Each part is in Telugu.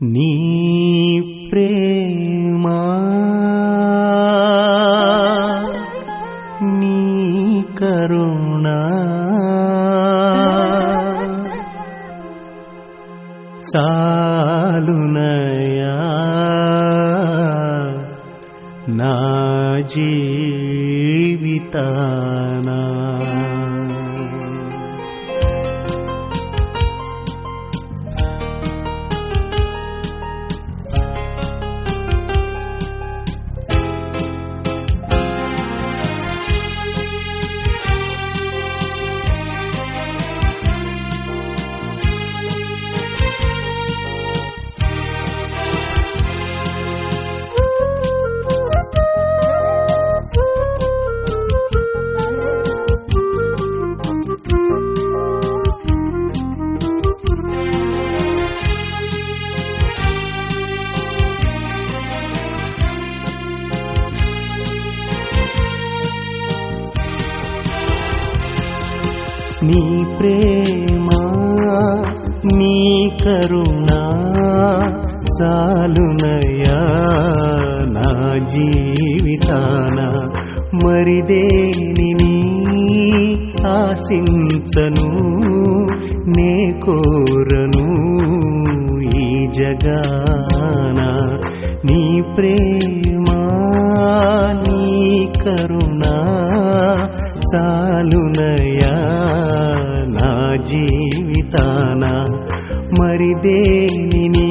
నీ ప్రేమ నీ కరుణ చాలునయా నా జీవితానా నీ ప్రేమ నీ కరుణ చాలునయా నా జీవితాన మరిదేని ఆశించను నే కోరను ఈ జగాన నీ ప్రేమ నీ కరుణ చాలునయా నా జీవితాన మరి దేనిని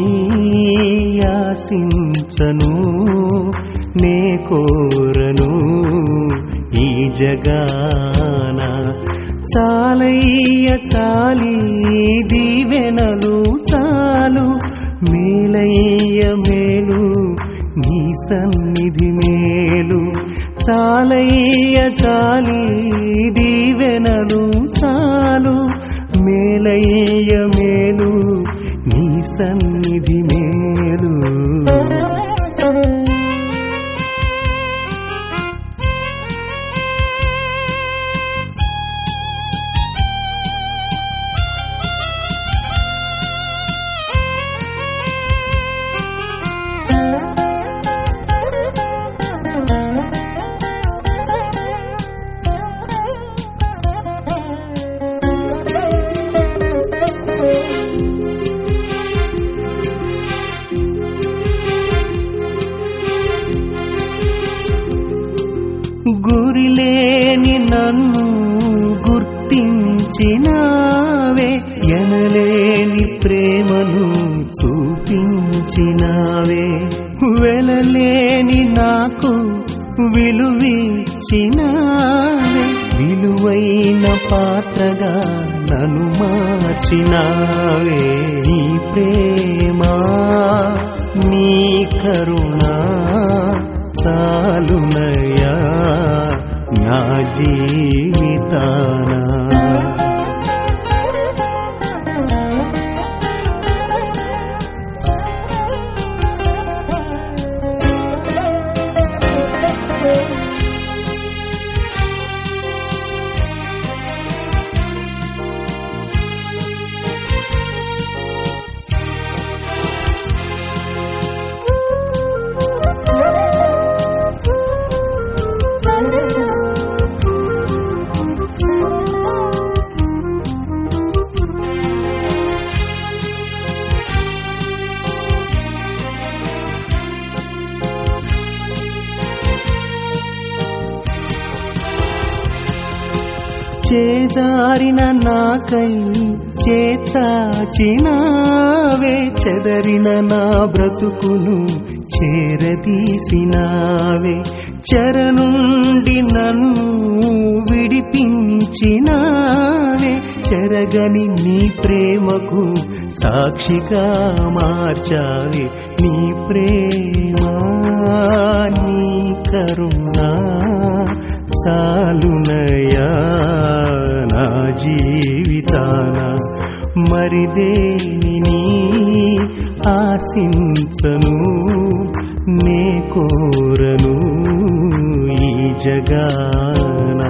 ఆశించను నే కోరను ఈ జగాన చాలయ్య చాలి దీవెనలు చాలు మేలయ్య మేలు నీ సన్నిధి మేలు చాలయ్య చాలి దీవెనలు చాలు మేలయ్య మేలు నీ సన్నిధి మేలు గురిలేని నన్ను గుర్తించినావే ఎనలేని ప్రేమను చూపించినావే వెలలేని నాకు విలువిచ్చినావే విలువైన పాత్రగా నన్ను మార్చినావే నీ ప్రేమ నీ కరుణ చాలునయా నా జీవితానా చేదారిన నాకై చేచాచినావే చెదరిన నా బ్రతుకును చేరదీసినావే చెర నుండి నన్ను విడిపించినావే చెరగని నీ ప్రేమకు సాక్షిగా మార్చావే నీ ప్రేమ నీ కరుణ చాలునయా నా జీవితాన మరి దేనిని ఆశించను నే కోరను ఈ జగాన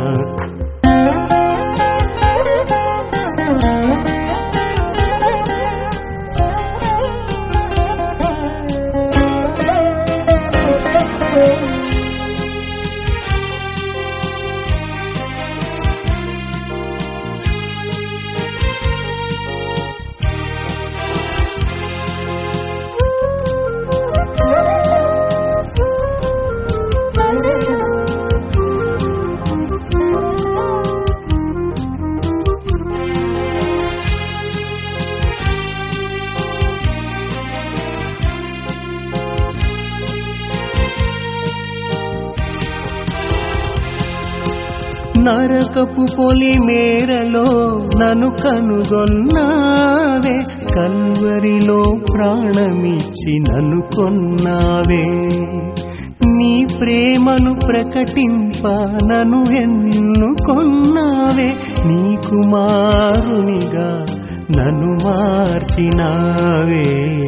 నరకపు పొలి మేరలో నన్ను కనుగొన్నావే కల్వరిలో ప్రాణమిచ్చి నన్ను కొన్నావే నీ ప్రేమను ప్రకటింప నన్ను ఎన్నుకొన్నావే నీ కుమారునిగా నన్ను మార్చినావే